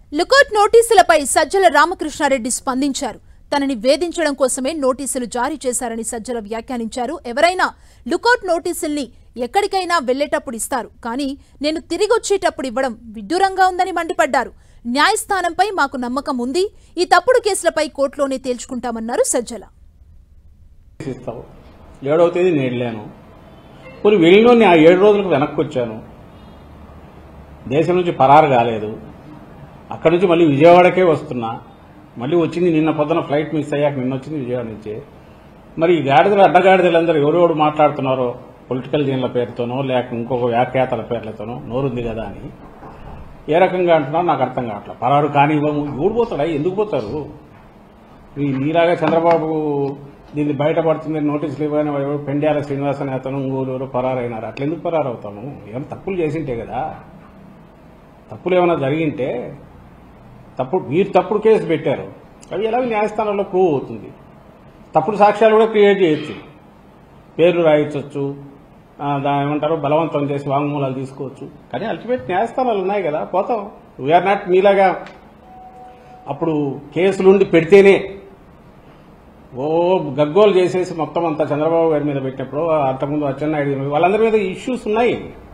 lookout నోటీసులపై Sajjala Ramakrishna Reddy స్పందించారు తనని వేధించడం కోసమే నోటీసులు జారీ చేశారని సజ్జల వ్యాఖ్యానించారు ఎవరైనా లుకౌట్ నోటీసుల్ని ఎక్కడికైనా వెళ్లేటప్పుడు ఇస్తారు కానీ నేను తిరిగొచ్చేటప్పుడు ఇవ్వడం విడ్డూరంగా ఉందని మండిపడ్డారు న్యాయస్థానంపై మాకు నమ్మకం ఉంది ఈ తప్పుడు కేసులపై కోర్టులోనే తేల్చుకుంటామన్నారు సజ్జల ఇస్తావు ఏడవ తేదీ నేను వెళ్ళాను పోనీ వెళ్ళినోని ఆ ఏడు రోజులకు వెనక్కి వచ్చాను దేశం నుంచి పరారు కాలేదు అక్కడి నుంచి మళ్ళీ విజయవాడకే వస్తున్నా మళ్ళీ వచ్చింది నిన్న పొద్దున ఫ్లైట్ మిస్ అయ్యాక నిన్న వచ్చింది విజయవాడ నుంచి మరి ఈ గాడిదలు అడ్డగాడిదలందరూ ఎవరెవరు మాట్లాడుతున్నారో పొలిటికల్ దీనిల పేరుతోనో లేక ఇంకొక వ్యాఖ్యాతల పేర్లతోనో నోరుంది కదా అని ఏ రకంగా అంటున్నారో నాకు అర్థం కావట్లేదు పరారు కానివ్వము ఎవడు పోతాడా ఎందుకు పోతారు ఈ నీలాగా చంద్రబాబు దీన్ని బయటపడుతుంది నోటీసులు ఇవ్వని వాడు పెండ్యాల శ్రీనివాస నేతను ఇంగోలు ఎవరో పరారైనారు అట్లా ఎందుకు పరారవుతాము ఏమైనా తప్పులు చేసింటే కదా తప్పులు ఏమైనా జరిగింటే తప్పుడు మీరు తప్పుడు కేసు పెట్టారు అవి ఎలాగో న్యాయస్థానంలో ప్రూవ్ అవుతుంది తప్పుడు సాక్ష్యాలు కూడా క్రియేట్ చేయొచ్చు పేర్లు రాయించవచ్చు దాని ఏమంటారు బలవంతం చేసి వాంగ్మూలాలు తీసుకోవచ్చు కానీ అల్టిమేట్ న్యాయస్థానాలు ఉన్నాయి కదా పోతాం వీఆర్ నాట్ మీలాగా అప్పుడు కేసులుండి పెడితేనే ఓ గగ్గోలు చేసేసి మొత్తం అంతా చంద్రబాబు గారి మీద పెట్టినప్పుడు అంతకుముందు అచ్చెన్నాయుడు వాళ్ళందరి మీద ఇష్యూస్ ఉన్నాయి